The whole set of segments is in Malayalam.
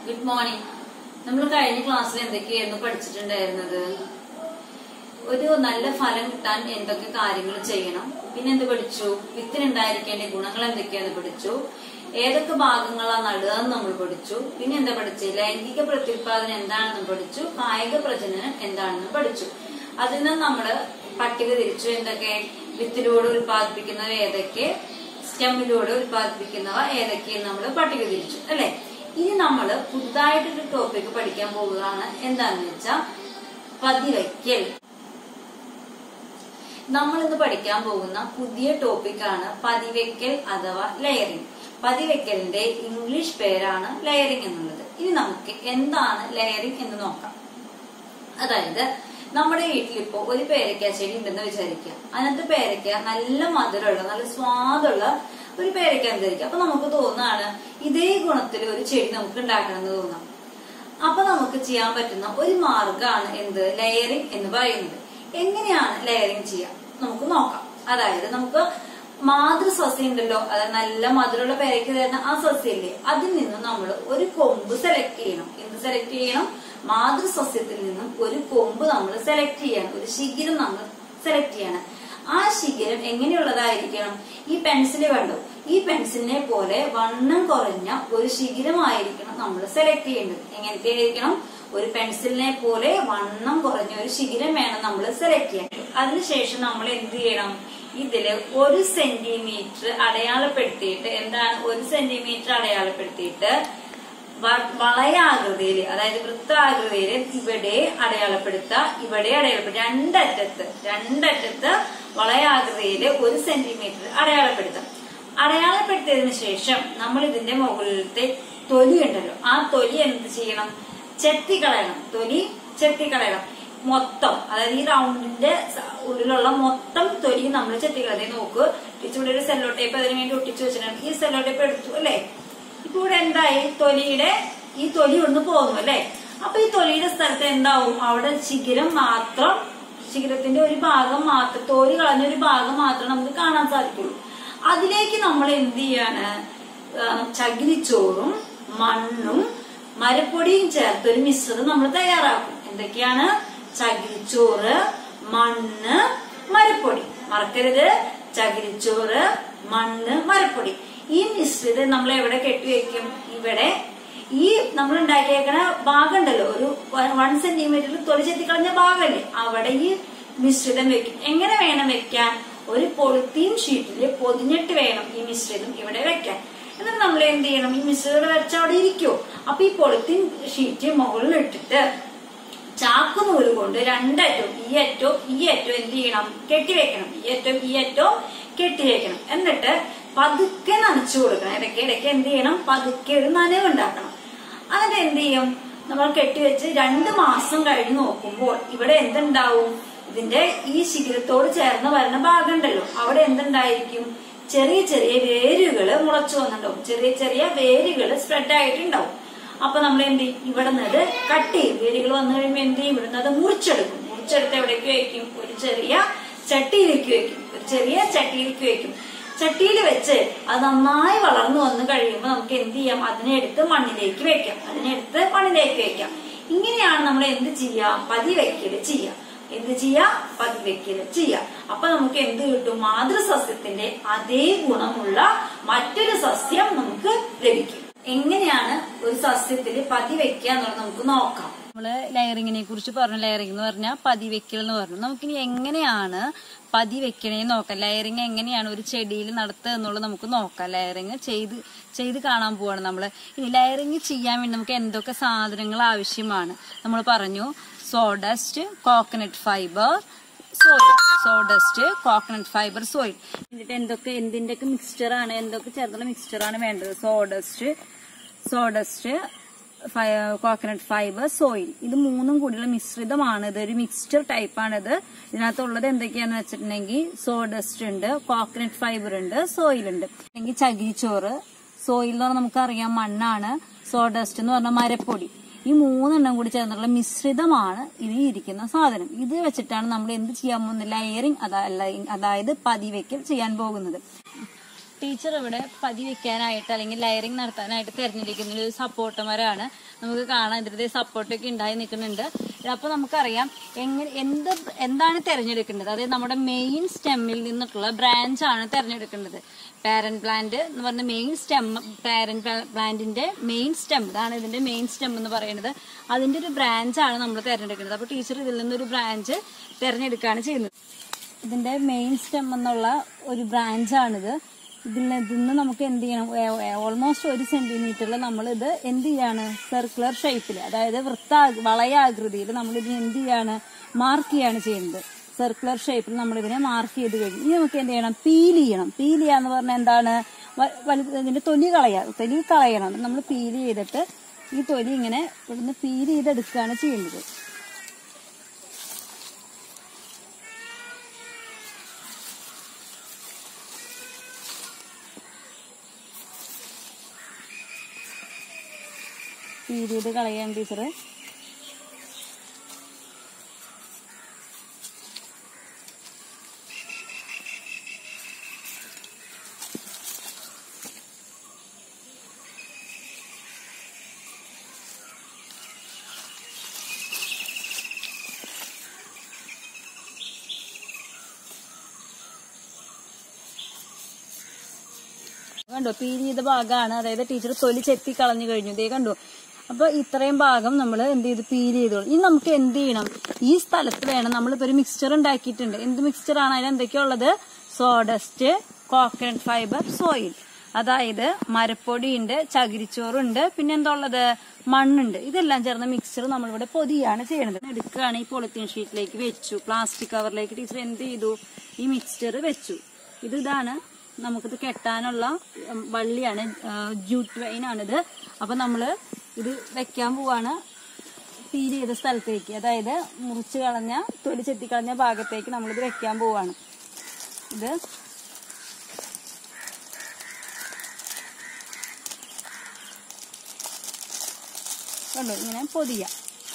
ഗുഡ് മോർണിംഗ് നമ്മൾ കഴിഞ്ഞ ക്ലാസ്സിൽ എന്തൊക്കെയായിരുന്നു പഠിച്ചിട്ടുണ്ടായിരുന്നത് ഒരു നല്ല ഫലം കിട്ടാൻ എന്തൊക്കെ കാര്യങ്ങൾ ചെയ്യണം പിന്നെ എന്ത് പഠിച്ചു വിത്തിനുണ്ടായിരിക്കേണ്ട ഗുണങ്ങൾ എന്തൊക്കെയാന്ന് പഠിച്ചു ഏതൊക്കെ ഭാഗങ്ങളാണ് നടുക എന്ന് നമ്മൾ പഠിച്ചു പിന്നെ എന്താ പഠിച്ചു ലൈംഗിക പ്രത്യുത്പാദനം എന്താണെന്ന് പഠിച്ചു കായിക പ്രജനനം എന്താണെന്ന് പഠിച്ചു അതിൽ നിന്ന് നമ്മള് പട്ടിക തിരിച്ചു എന്തൊക്കെ വിത്തിലൂടെ ഉൽപ്പാദിപ്പിക്കുന്നവ ഏതൊക്കെ സ്റ്റെമ്മിലൂടെ ഉൽപ്പാദിപ്പിക്കുന്നവ ഏതൊക്കെയെന്ന് നമ്മൾ പട്ടിക തിരിച്ചു അല്ലെ ഇനി നമ്മൾ പുതുതായിട്ടൊരു ടോപ്പിക് പഠിക്കാൻ പോവുകയാണ് എന്താന്ന് വെച്ചാൽ പതിവയ്ക്കൽ നമ്മൾ ഇന്ന് പഠിക്കാൻ പോകുന്ന പുതിയ ടോപ്പിക്കാണ് പതിവയ്ക്കൽ അഥവാ ലെയറിംഗ് പതിവയ്ക്കലിന്റെ ഇംഗ്ലീഷ് പേരാണ് ലെയറിംഗ് എന്നുള്ളത് ഇനി നമുക്ക് എന്താണ് ലെയറിംഗ് എന്ന് നോക്കാം അതായത് നമ്മുടെ വീട്ടിലിപ്പോ ഒരു പേരയ്ക്ക ചെടി ഉണ്ടെന്ന് വിചാരിക്കുക അതിനകത്ത് പേരയ്ക്ക നല്ല മധുരമുള്ള നല്ല സ്വാദുള്ള ഒരു പേരയ്ക്ക വിചാരിക്കുക അപ്പൊ നമുക്ക് തോന്നുകയാണ് ഇതേ ഗുണത്തിൽ ഒരു ചെടി നമുക്ക് ഉണ്ടാക്കണം എന്ന് തോന്നാം അപ്പൊ നമുക്ക് ചെയ്യാൻ പറ്റുന്ന ഒരു മാർഗമാണ് എന്ത് ലെയറിംഗ് എന്ന് പറയുന്നത് എങ്ങനെയാണ് ലെയറിംഗ് ചെയ്യാം നമുക്ക് നോക്കാം അതായത് നമുക്ക് മാതൃസസ്യം ഉണ്ടല്ലോ അതായത് നല്ല മധുരമുള്ള പേരയ്ക്ക് തരുന്ന ആ സസ്യമില്ലേ അതിൽ നിന്നും നമ്മൾ ഒരു കൊമ്പ് സെലക്ട് ചെയ്യണം എന്ത് സെലക്ട് ചെയ്യണം മാതൃസസ്യത്തിൽ നിന്നും ഒരു കൊമ്പ് നമ്മൾ സെലക്ട് ചെയ്യണം ഒരു ശിഖിരം നമ്മൾ സെലക്ട് ചെയ്യണം ആ ശിഖിരം എങ്ങനെയുള്ളതായിരിക്കണം ഈ പെൻസിൽ കണ്ടോ ഈ പെൻസിലിനെ പോലെ വണ്ണം കുറഞ്ഞ ഒരു ശിഖിരമായിരിക്കണം നമ്മൾ സെലക്ട് ചെയ്യേണ്ടത് എങ്ങനത്തെ ആയിരിക്കണം ഒരു പെൻസിലിനെ പോലെ വണ്ണം കുറഞ്ഞ ഒരു ശിഖിരം വേണം നമ്മൾ സെലക്ട് ചെയ്യാൻ അതിനുശേഷം നമ്മൾ എന്ത് ചെയ്യണം ഇതില് ഒരു സെന്റിമീറ്റർ അടയാളപ്പെടുത്തിയിട്ട് എന്താണ് ഒരു സെന്റിമീറ്റർ അടയാളപ്പെടുത്തിയിട്ട് വ- വളയാകൃതിയിൽ അതായത് വൃത്താകൃതിയിൽ ഇവിടെ അടയാളപ്പെടുത്തുക ഇവിടെ അടയാളപ്പെടുത്തുക രണ്ടറ്റത്ത് രണ്ടറ്റത്ത് വളയാകൃതിയിൽ ഒരു സെന്റിമീറ്റർ അടയാളപ്പെടുത്താം അടയാളപ്പെടുത്തിയതിനു ശേഷം നമ്മൾ ഇതിന്റെ മുകളിലത്തെ തൊലി ഉണ്ടല്ലോ ആ തൊലി എന്ത് ചെയ്യണം ചെത്തിക്കളയണം തൊലി ചെത്തിക്കളയണം മൊത്തം അതായത് ഈ റൗണ്ടിന്റെ സ- ഉള്ളിലുള്ള മൊത്തം തൊലി നമ്മൾ ചെത്തിക്കളയണം നോക്ക് ഇവിടെ ഒരു സെല്ലോ ടേപ്പ് അതിന് വേണ്ടി ഒട്ടിച്ചു വെച്ചിട്ടുണ്ട് ഈ സെല്ലോ ടേപ്പ് എടുത്തു അല്ലേ ഇപ്പൊ ഇവിടെ എന്തായി തൊലിയുടെ ഈ തൊലി ഒന്ന് പോകുന്നു അല്ലെ അപ്പൊ ഈ തൊലിയുടെ സ്ഥലത്ത് എന്താവും അവിടെ ശിഖിരം മാത്രം ശിഖിരത്തിന്റെ ഒരു ഭാഗം മാത്രം തോലി കളഞ്ഞ ഒരു ഭാഗം മാത്രം നമുക്ക് കാണാൻ സാധിക്കുള്ളൂ അതിലേക്ക് നമ്മൾ എന്ത് ചെയ്യാണ് ആ, ചകിരിച്ചോറും മണ്ണും മരപ്പൊടിയും ചേർത്ത് ഒരു മിശ്രിതം നമ്മൾ തയ്യാറാക്കും എന്തൊക്കെയാണ് ചകിരിച്ചോറ് മണ്ണ് മരപ്പൊടി മറക്കരുത് ചകിരിച്ചോറ് മണ്ണ് മരപ്പൊടി ഈ മിശ്രിതം നമ്മൾ എവിടെ കെട്ടിവെക്കും ഇവിടെ ഈ നമ്മൾ ഉണ്ടാക്കിയേക്കണ ഭാഗം ഉണ്ടല്ലോ ഒരു വൺ സെന്റിമീറ്ററിൽ തൊലി ചെത്തിക്കളഞ്ഞ ഭാഗമല്ലേ അവിടെ ഈ മിശ്രിതം വെക്കും എങ്ങനെ വേണം വെക്കാൻ ഒരു പൊളിത്തീൻ ഷീറ്റിൽ പൊതിഞ്ഞിട്ട് വേണം ഈ മിശ്രിതം ഇവിടെ വെക്കാൻ എന്നിട്ട് നമ്മൾ എന്ത് ചെയ്യണം ഈ മിശ്രിതം വെച്ച അവിടെ ഇരിക്കുമോ അപ്പൊ ഈ പൊളിത്തീൻ ഷീറ്റ് മുകളിൽ ഇട്ടിട്ട് ചാക്ക് നൂല് കൊണ്ട് രണ്ടറ്റവും ഈ അറ്റവും ഈ അറ്റവും എന്ത് ചെയ്യണം കെട്ടിവെക്കണം ഈ അറ്റവും ഈ അറ്റവും കെട്ടിവെക്കണം എന്നിട്ട് പതുക്കെ നനച്ചു കൊടുക്കണം ഇടയ്ക്ക് ഇടയ്ക്ക് എന്ത് ചെയ്യണം പതുക്കെ ഒരു നനവ് ഉണ്ടാക്കണം എന്നിട്ട് എന്ത് ചെയ്യും നമ്മൾ കെട്ടിവെച്ച് രണ്ട് മാസം കഴിഞ്ഞ് നോക്കുമ്പോൾ ഇവിടെ എന്തുണ്ടാവും ഇതിന്റെ ഈ ശിഖിരത്തോട് ചേർന്ന് വരുന്ന ഭാഗം ഉണ്ടല്ലോ അവിടെ എന്തുണ്ടായിരിക്കും ചെറിയ ചെറിയ വേരുകള് മുളച്ചു വന്നിട്ടുണ്ടാവും ചെറിയ ചെറിയ വേരുകള് സ്പ്രെഡ് ആയിട്ടുണ്ടാവും അപ്പൊ നമ്മൾ എന്ത് ചെയ്യും ഇവിടെ നിന്ന് കട്ട് ചെയ്യും വേരുകൾ വന്നു കഴിയുമ്പോൾ എന്ത് ചെയ്യും ഇവിടെ നിന്ന് അത് മുറിച്ചെടുക്കും മുറിച്ചെടുത്ത് എവിടേക്ക് വെക്കും ഒരു ചെറിയ ചട്ടിയിലേക്ക് വെക്കും ഒരു ചെറിയ ചട്ടിയിലേക്ക് വെക്കും ചട്ടിയിൽ വെച്ച് അത് നന്നായി വളർന്നു വന്നു കഴിയുമ്പോൾ നമുക്ക് എന്ത് ചെയ്യാം അതിനെ എടുത്ത് മണ്ണിലേക്ക് വെക്കാം അതിനെ എടുത്ത് മണ്ണിലേക്ക് വെക്കാം ഇങ്ങനെയാണ് നമ്മൾ എന്ത് ചെയ്യാം പതിവയ്ക്കല് ചെയ്യാം എന്ത് ചെയ്യാ പതിവയ്ക്കല് ചെയ്യാം അപ്പൊ നമുക്ക് എന്ത് കിട്ടും മാതൃസസ്യത്തിന്റെ അതേ ഗുണമുള്ള മറ്റൊരു സസ്യം നമുക്ക് ലഭിക്കും എങ്ങനെയാണ് ഒരു സസ്യത്തിൽ പതിവയ്ക്കുക എന്നുള്ളത് നമുക്ക് നോക്കാം നമ്മള് ലെയറിങ്ങിനെ കുറിച്ച് പറഞ്ഞു ലെയറിംഗ് എന്ന് പറഞ്ഞാൽ പതിവെക്കൽ എന്ന് പറഞ്ഞു നമുക്കിനി എങ്ങനെയാണ് പതിവെക്കണേ നോക്കാം ലെയറിങ് എങ്ങനെയാണ് ഒരു ചെടിയിൽ നടത്തുക എന്നുള്ളത് നമുക്ക് നോക്കാം ലെയറിങ് ചെയ്ത് ചെയ്ത് കാണാൻ പോവാണ് നമ്മൾ ഇനി ലെയറിങ് ചെയ്യാൻ വേണ്ടി നമുക്ക് എന്തൊക്കെ സാധനങ്ങൾ ആവശ്യമാണ് നമ്മൾ പറഞ്ഞു sawdust coconut fibre soil sawdust coconut fibre soil എന്നിട്ട് എന്തൊക്കെ എന്തിന്റെയൊക്കെ മിക്സ്ചറാണ് എന്തൊക്കെ ചേർത്തുള്ള മിക്സ്ചറാണ് വേണ്ടത് sawdust sawdust coconut fibre soil ഇത് മൂന്നും കൂടിയുള്ള മിശ്രിതമാണ് ഇത് ഒരു മിക്സ്ചർ ടൈപ്പാണ് ഇത് ഇതിനകത്തുള്ളത് എന്തൊക്കെയാന്ന് വെച്ചിട്ടുണ്ടെങ്കിൽ സോഡസ്റ്റ് ഉണ്ട് കോക്കനട്ട് ഫൈബർ ഉണ്ട് സോയിൽ ഉണ്ട് അല്ലെങ്കിൽ ചകിരിച്ചോറ് സോയിൽ എന്ന് പറഞ്ഞാൽ നമുക്കറിയാം മണ്ണാണ് സോഡസ്റ്റ് എന്ന് പറഞ്ഞാൽ മരപ്പൊടി ഈ മൂന്നെണ്ണം കൂടി ചേർന്നുള്ള മിശ്രിതമാണ് ഇതിൽ ഇരിക്കുന്ന സാധനം ഇത് വെച്ചിട്ടാണ് നമ്മൾ എന്ത് ചെയ്യാൻ പോകുന്നത് ലെയറിങ് അതായത് പതിവയ്ക്കൽ ചെയ്യാൻ പോകുന്നത് ടീച്ചർ ഇവിടെ പതി വെക്കാനായിട്ട് അല്ലെങ്കിൽ ലയറിംഗ് നടത്താനായിട്ട് തിരഞ്ഞെടുക്കുന്ന ഒരു സപ്പോർട്ടർമാരാണ് നമുക്ക് കാണാം ഇതിന്റെ സപ്പോർട്ടൊക്കെ ഉണ്ടായി നിൽക്കുന്നുണ്ട് അപ്പൊ നമുക്കറിയാം എങ്ങനെ എന്ത് എന്താണ് തിരഞ്ഞെടുക്കേണ്ടത് അതായത് നമ്മുടെ മെയിൻ സ്റ്റെമ്മിൽ നിന്നിട്ടുള്ള ബ്രാഞ്ച് ആണ് തിരഞ്ഞെടുക്കേണ്ടത് പാരന്റ് പ്ലാന്റ് എന്ന് പറഞ്ഞ മെയിൻ സ്റ്റെം പാരന്റ് പ്ലാന്റിന്റെ മെയിൻ സ്റ്റെം ഇതാണ് ഇതിന്റെ മെയിൻ സ്റ്റെം എന്ന് പറയുന്നത് അതിന്റെ ഒരു ബ്രാഞ്ച് ആണ് നമ്മൾ തിരഞ്ഞെടുക്കുന്നത് അപ്പൊ ടീച്ചർ ഇതിൽ നിന്നൊരു ബ്രാഞ്ച് തിരഞ്ഞെടുക്കുകയാണ് ചെയ്യുന്നത് ഇതിന്റെ മെയിൻ സ്റ്റെം എന്നുള്ള ഒരു ബ്രാഞ്ചാണിത് ഇതിൽ നിന്ന് നമുക്ക് എന്ത് ചെയ്യണം ഓൾമോസ്റ്റ് ഒരു സെന്റിമീറ്ററിൽ നമ്മൾ ഇത് എന്ത് ചെയ്യാണ് സർക്കുലർ ഷേപ്പിൽ അതായത് വൃത്ത വളയാകൃതിയിൽ നമ്മൾ ഇതിന് എന്ത് ചെയ്യാണ് മാർക്ക് ചെയ്യാണ് ചെയ്യുന്നത് സർക്കുലർ ഷേപ്പിൽ നമ്മൾ ഇതിനെ മാർക്ക് ചെയ്ത് കഴിഞ്ഞു ഇനി നമുക്ക് എന്ത് ചെയ്യണം പീൽ ചെയ്യണം പീൽ ചെയ്യാന്ന് പറഞ്ഞാൽ എന്താണ് വ- വലു- ഇതിന്റെ തൊലി കളയാ തൊലി കളയണം നമ്മൾ പീൽ ചെയ്തിട്ട് ഈ തൊലി ഇങ്ങനെ ഇവിടുന്ന് പീൽ ചെയ്തെടുക്കുകയാണ് ചെയ്യേണ്ടത് പീൽ ചെയ്ത് കളയാൻ ടീച്ചർ കണ്ടോ പീൽ ചെയ്ത ഭാഗമാണ് അതായത് ടീച്ചർ തൊലി ചെത്തി കളഞ്ഞു കഴിഞ്ഞു ദേ കണ്ടു അപ്പൊ ഇത്രയും ഭാഗം നമ്മൾ എന്ത് ചെയ്ത് പീൽ ചെയ്തോളൂ ഇനി നമുക്ക് എന്ത് ചെയ്യണം ഈ സ്ഥലത്ത് വേണം നമ്മളിപ്പോ ഒരു മിക്സ്ചർ ഉണ്ടാക്കിയിട്ടുണ്ട് എന്ത് മിക്സ്ചർ ആണ് അതിൽ എന്തൊക്കെയുള്ളത് സോഡസ്റ്റ് കോക്കനട്ട് ഫൈബർ സോയിൽ അതായത് മരപ്പൊടിയുണ്ട് ചകിരിച്ചോറുണ്ട് പിന്നെ എന്താ ഉള്ളത് മണ്ണുണ്ട് ഇതെല്ലാം ചേർന്ന മിക്സ്ചർ നമ്മളിവിടെ പൊതിയാണ് ചെയ്യണത് എടുക്കുകയാണ് ഈ പോളിത്തീൻ ഷീറ്റിലേക്ക് വെച്ചു പ്ലാസ്റ്റിക് കവറിലേക്ക് ടീച്ചർ എന്ത് ചെയ്തു ഈ മിക്സ്ചർ വെച്ചു ഇത് ഇതാണ് നമുക്കിത് കെട്ടാനുള്ള ഉം, വള്ളിയാണ് ജൂട്ട് വൈനാണിത് അപ്പൊ നമ്മള് ഇത് വെക്കാൻ പോവാണ് പീൽ ചെയ്ത സ്ഥലത്തേക്ക് അതായത് മുറിച്ച് കളഞ്ഞ തൊലി ചെത്തി കളഞ്ഞ ഭാഗത്തേക്ക് നമ്മളിത് വെക്കാൻ പോവാണ് ഇത് കണ്ടോ ഇങ്ങനെ പൊതിയ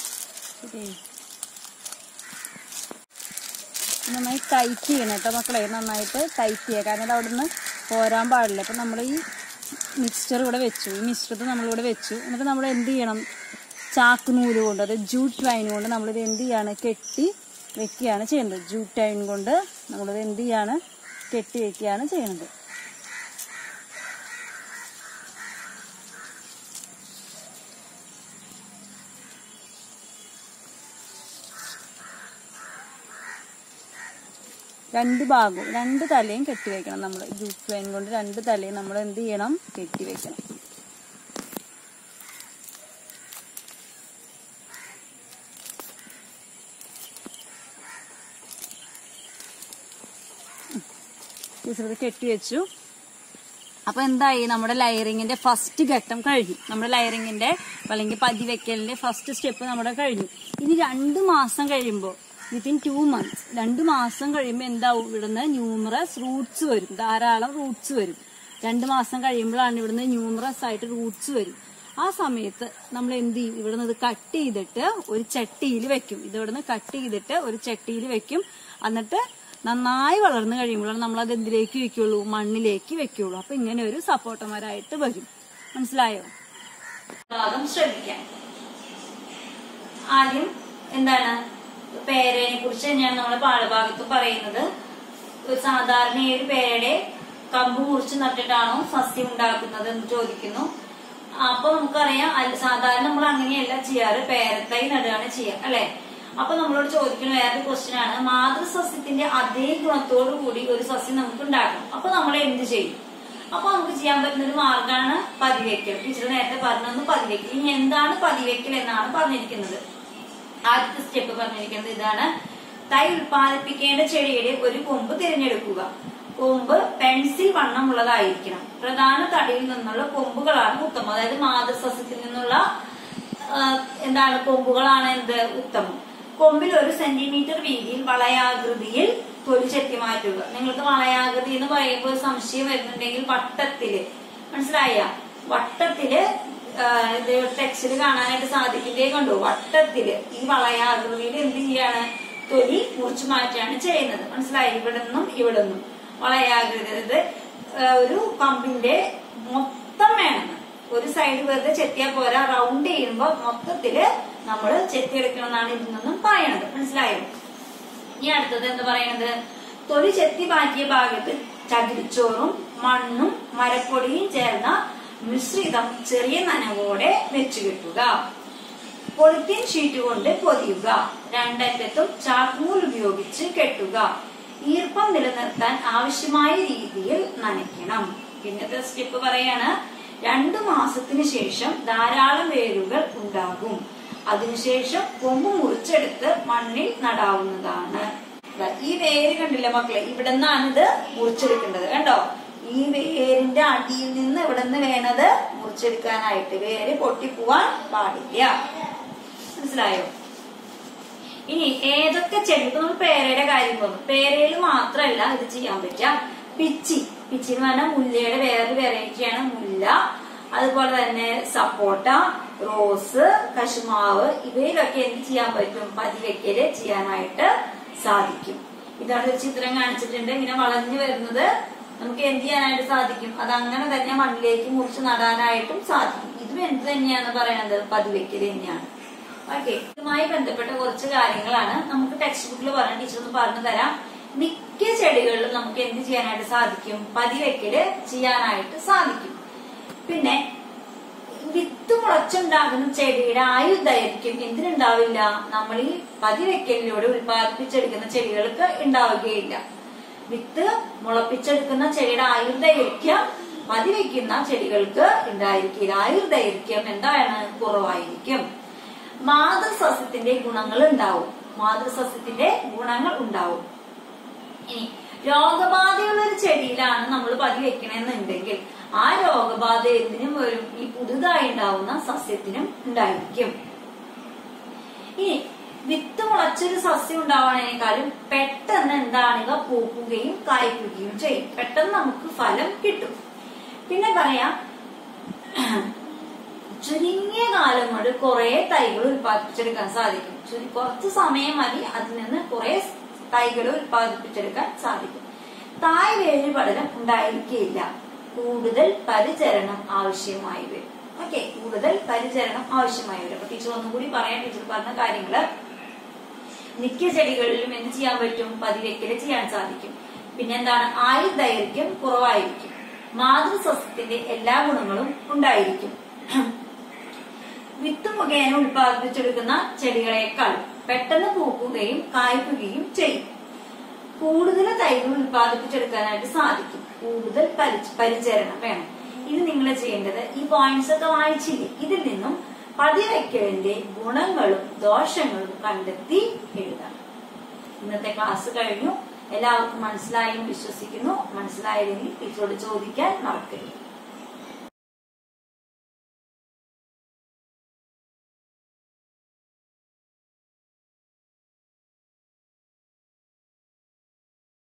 നന്നായി ടൈറ്റ് ചെയ്യണം കേട്ടോ മക്കളെ നന്നായിട്ട് ടൈറ്റ് ചെയ്യുക കാരണം ഇത് അവിടുന്ന് പോരാൻ പാടില്ല അപ്പം നമ്മൾ ഈ മിക്സ്ചർ ഇവിടെ വെച്ചു ഈ മിക്സ്ചർ നമ്മളിവിടെ വെച്ചു എന്നിട്ട് നമ്മൾ എന്ത് ചെയ്യണം ചാക്ക് നൂല് കൊണ്ട് അത് ജൂട്ട് ലൈൻ കൊണ്ട് നമ്മളിത് എന്ത് ചെയ്യാണ് കെട്ടി വെക്കുകയാണ് ചെയ്യുന്നത് ജൂട്ട് ലൈൻ കൊണ്ട് നമ്മളിത് എന്ത് ചെയ്യാണ് കെട്ടി വെക്കുകയാണ് ചെയ്യുന്നത് രണ്ട് ഭാഗവും രണ്ട് തലയും കെട്ടി വെക്കണം നമ്മൾ ജൂട്ട് ലൈൻ കൊണ്ട് രണ്ട് തലയും നമ്മൾ എന്ത് ചെയ്യണം കെട്ടി വെക്കണം ടീച്ചർ ഇത് കെട്ടി വെച്ചു അപ്പൊ എന്തായി നമ്മുടെ ലയറിങ്ങിന്റെ ഫസ്റ്റ് ഘട്ടം കഴിഞ്ഞു നമ്മുടെ ലയറിങ്ങിന്റെ അല്ലെങ്കിൽ പതിവെക്കലിന്റെ ഫസ്റ്റ് സ്റ്റെപ്പ് നമ്മുടെ കഴിഞ്ഞു ഇനി രണ്ട് മാസം കഴിയുമ്പോൾ വിത്തിൻ ടു മന്ത്സ് രണ്ട് മാസം കഴിയുമ്പോൾ എന്താവും ഇവിടുന്ന് ന്യൂമറസ് റൂട്ട്സ് വരും ധാരാളം റൂട്ട്സ് വരും രണ്ട് മാസം കഴിയുമ്പോഴാണ് ഇവിടുന്ന് ന്യൂമറസ് ആയിട്ട് റൂട്ട്സ് വരും ആ സമയത്ത് നമ്മൾ എന്ത് ചെയ്യും ഇവിടുന്ന് ഇത് കട്ട് ചെയ്തിട്ട് ഒരു ചട്ടിയിൽ വെക്കും ഇത് ഇവിടുന്ന് കട്ട് ചെയ്തിട്ട് ഒരു ചട്ടിയിൽ വെക്കും എന്നിട്ട് നന്നായി വളർന്നു കഴിയുമ്പോഴാണ് നമ്മൾ അത് എന്തിലേക്ക് വെക്കുള്ളൂ മണ്ണിലേക്ക് വെക്കുള്ളൂ അപ്പൊ ഇങ്ങനെ ഒരു സപ്പോർട്ടർമാരായിട്ട് വരും മനസ്സിലായോ ഭാഗം ശ്രദ്ധിക്കാം ആദ്യം എന്താണ് പേരയെ കുറിച്ച് തന്നെയാണ് നമ്മൾ പാഠഭാഗത്ത് പറയുന്നത് ഒരു സാധാരണ ഈ ഒരു പേരയുടെ കമ്പ് മുറിച്ച് നട്ടിട്ടാണോ സസ്യം ഉണ്ടാക്കുന്നത് എന്ന് ചോദിക്കുന്നു അപ്പൊ നമുക്കറിയാം അല്ല സാധാരണ നമ്മൾ അങ്ങനെയല്ല ചെയ്യാറ് പേരത്തൈ നടുകയാണ് ചെയ്യുക അല്ലെ അപ്പൊ നമ്മളോട് ചോദിക്കുന്ന വേറൊരു ക്വസ്റ്റ്യൻ ആണ് മാതൃസസ്യത്തിന്റെ അതേ ഗുണത്തോടു കൂടി ഒരു സസ്യം നമുക്ക് ഉണ്ടാക്കണം അപ്പൊ നമ്മൾ എന്ത് ചെയ്യും അപ്പൊ നമുക്ക് ചെയ്യാൻ പറ്റുന്ന ഒരു മാർഗമാണ് പതിവെക്കൽ ടീച്ചർ നേരത്തെ പറഞ്ഞൊന്ന് പതിവെക്കൽ ഇനി എന്താണ് പതിവെക്കൽ എന്നാണ് പറഞ്ഞിരിക്കുന്നത് ആദ്യത്തെ സ്റ്റെപ്പ് പറഞ്ഞിരിക്കുന്നത് ഇതാണ് തൈ ഉൽപ്പാദിപ്പിക്കേണ്ട ചെടിയുടെ ഒരു കൊമ്പ് തിരഞ്ഞെടുക്കുക കൊമ്പ് പെൻസിൽ വണ്ണമുള്ളതായിരിക്കണം പ്രധാന തടിയിൽ നിന്നുള്ള കൊമ്പുകളാണ് ഉത്തമം അതായത് മാതൃസസ്യത്തിൽ നിന്നുള്ള ആ, എന്താണ് കൊമ്പുകളാണ് എന്ത് ഉത്തമം കൊമ്പിൽ ഒരു സെന്റിമീറ്റർ വീതിയിൽ വളയാകൃതിയിൽ തൊലി ചെത്തി മാറ്റുക നിങ്ങൾക്ക് വളയാകൃതി എന്ന് പറയുമ്പോൾ ഒരു സംശയം വരുന്നുണ്ടെങ്കിൽ വട്ടത്തില് മനസ്സിലായ വട്ടത്തില് ആ, ഇത് ടെക്സ്റ്റിൽ കാണാനായിട്ട് സാധിക്കില്ലേ കണ്ടു വട്ടത്തില് ഈ വളയാകൃതിയിൽ എന്ത് ചെയ്യാണ് തൊലി മുറിച്ചു മാറ്റാണ് ചെയ്യുന്നത് മനസ്സിലായി ഇവിടെ നിന്നും ഇവിടെ നിന്നും വളയാകൃതി ഇത് ഏഹ്, ഒരു കമ്പിന്റെ മൊത്തം വേണം ഒരു സൈഡ് വെറുതെ ചെത്തിയാൽ പോരാ റൗണ്ട് ചെയ്യുമ്പോ മൊത്തത്തില് നമ്മൾ ചെത്തിയെടുക്കണം എന്നാണ് ഇതിൽ നിന്നും പറയണത് മനസ്സിലായോ ഇനി അടുത്തത് എന്താ പറയണത് തൊലി ചെത്തി മാറ്റിയ ഭാഗത്ത് ചകിരിച്ചോറും മണ്ണും മരപ്പൊടിയും ചേർന്ന മിശ്രിതം ചെറിയ നനവോടെ വെച്ചു കെട്ടുക പൊളിത്തീൻ ഷീറ്റ് കൊണ്ട് പൊതിയുക രണ്ടറ്റത്തും ചാക്കൂൽ ഉപയോഗിച്ച് കെട്ടുക ഈർപ്പം നിലനിർത്താൻ ആവശ്യമായ രീതിയിൽ നനയ്ക്കണം പിന്നത്തെ സ്റ്റെപ്പ് പറയാണ് രണ്ടു മാസത്തിന് ശേഷം ധാരാളം വേരുകൾ ഉണ്ടാകും അതിനുശേഷം കൊമ്പ് മുറിച്ചെടുത്ത് മണ്ണിൽ നടാവുന്നതാണ് ദാ ഈ വേര് കണ്ടില്ല മക്കളെ ഇവിടെ നിന്നാണ് ഇത് മുറിച്ചെടുക്കേണ്ടത് കണ്ടോ ഈ വേരിന്റെ അടിയിൽ നിന്ന് ഇവിടെ നിന്ന് വേണത് മുറിച്ചെടുക്കാനായിട്ട് വേര് പൊട്ടിപ്പോവാൻ പാടില്ല മനസ്സിലായോ ഇനി ഏതൊക്കെ ചെടി ഇപ്പൊ നമ്മൾ പേരയുടെ കാര്യം പറഞ്ഞു പേരയിൽ മാത്രമല്ല ഇത് ചെയ്യാൻ പറ്റുക പിച്ചി പിച്ചി എന്ന് പറഞ്ഞാൽ മുല്ലയുടെ വേറൊരു വെറൈറ്റിയാണ് മുല്ല അതുപോലെ തന്നെ സപ്പോട്ട റോസ് കശുമാവ് ഇവയിലൊക്കെ എന്ത് ചെയ്യാൻ പറ്റും പതിവെക്കല് ചെയ്യാനായിട്ട് സാധിക്കും ഇതാണ് ഒരു ചിത്രം കാണിച്ചിട്ടുണ്ട് ഇങ്ങനെ വളഞ്ഞു വരുന്നത് നമുക്ക് എന്ത് ചെയ്യാനായിട്ട് സാധിക്കും അത് അങ്ങനെ തന്നെ മണ്ണിലേക്ക് മുറിച്ച് നടാനായിട്ടും സാധിക്കും ഇതും എന്ത് തന്നെയാണ് പറയുന്നത് പതിവെക്കല് തന്നെയാണ് ഓക്കെ ഇതുമായി ബന്ധപ്പെട്ട കുറച്ച് കാര്യങ്ങളാണ് നമുക്ക് ടെക്സ്റ്റ് ബുക്കിൽ പറഞ്ഞ ടീച്ചർ ഒന്ന് പറഞ്ഞു തരാം മിക്ക ചെടികളിലും നമുക്ക് എന്ത് ചെയ്യാനായിട്ട് സാധിക്കും പതിവെക്കല് ചെയ്യാനായിട്ട് സാധിക്കും പിന്നെ വിത്ത് മുളച്ചുണ്ടാകുന്ന ചെടിയുടെ ആയുർദൈർഘ്യം എന്തിനുണ്ടാവില്ല നമ്മൾ ഈ പതിവെക്കലിലൂടെ ഉൽപ്പാദിപ്പിച്ചെടുക്കുന്ന ചെടികൾക്ക് ഉണ്ടാവുകയില്ല വിത്ത് മുളപ്പിച്ചെടുക്കുന്ന ചെടിയുടെ ആയുർദൈർഘ്യം പതിവെക്കുന്ന ചെടികൾക്ക് ഉണ്ടായിരിക്കില്ല ആയുർദൈർഘ്യം എന്താണ് കുറവായിരിക്കും മാതൃസസ്യത്തിന്റെ ഗുണങ്ങൾ ഉണ്ടാവും മാതൃസസ്യത്തിന്റെ ഗുണങ്ങൾ ഉണ്ടാവും ഇനി രോഗബാധയുള്ള ഒരു ചെടിയിലാണ് നമ്മൾ പതി വെക്കണമെന്നുണ്ടെങ്കിൽ ആ രോഗബാധ എന്തിനും വരും ഈ പുതുതായി ഉണ്ടാവുന്ന സസ്യത്തിനും ഉണ്ടായിരിക്കും ഇനി വിത്ത് മുളച്ചൊരു സസ്യം ഉണ്ടാവണേക്കാളും പെട്ടെന്ന് എന്താണ് ഇവ പൂക്കുകയും കായ്ക്കുകയും ചെയ്യും പെട്ടെന്ന് നമുക്ക് ഫലം കിട്ടും പിന്നെ പറയാം ചുരുങ്ങിയ കാലം കൊണ്ട് കുറെ തൈകൾ ഉൽപ്പാദിപ്പിച്ചെടുക്കാൻ സാധിക്കും ചുരു കുറച്ച് സമയം മതി അതിൽ നിന്ന് കുറെ തൈകൾ ഉൽപ്പാദിപ്പിച്ചെടുക്കാൻ സാധിക്കും തായ് വേര് പഠനം ഉണ്ടായിരിക്കില്ല കൂടുതൽ പരിചരണം ആവശ്യമായി വരും ഓക്കെ കൂടുതൽ പരിചരണം ആവശ്യമായി വരും അപ്പൊ ടീച്ചർ ഒന്നും കൂടി പറയാൻ ടീച്ചർ പറഞ്ഞ കാര്യങ്ങള് മിക്ക ചെടികളിലും എന്ത് ചെയ്യാൻ പറ്റും പതിവെക്കല് ചെയ്യാൻ സാധിക്കും പിന്നെന്താണ് ആയുർ ദൈർഘ്യം കുറവായിരിക്കും മാതൃസസ്യത്തിന്റെ എല്ലാ ഗുണങ്ങളും ഉണ്ടായിരിക്കും വിത്ത് മുഖേന ഉൽപ്പാദിപ്പിച്ചെടുക്കുന്ന ചെടികളെക്കാൾ പെട്ടെന്ന് പൂക്കുകയും കായ്ക്കുകയും ചെയ്യും കൂടുതൽ തൈകൾ ഉൽപ്പാദിപ്പിച്ചെടുക്കാനായിട്ട് സാധിക്കും കൂടുതൽ പരി- പരിചരണം വേണം ഇത് നിങ്ങൾ ചെയ്യേണ്ടത് ഈ പോയിന്റ്സ് ഒക്കെ വായിച്ചില്ലേ ഇതിൽ നിന്നും പതിവയ്ക്കലിന്റെ ഗുണങ്ങളും ദോഷങ്ങളും കണ്ടെത്തി എഴുതണം ഇന്നത്തെ ക്ലാസ് കഴിഞ്ഞു എല്ലാവർക്കും മനസ്സിലായെന്ന് വിശ്വസിക്കുന്നു മനസ്സിലായില്ലെങ്കിൽ ടീച്ചറോട് ചോദിക്കാൻ മറക്കരുത്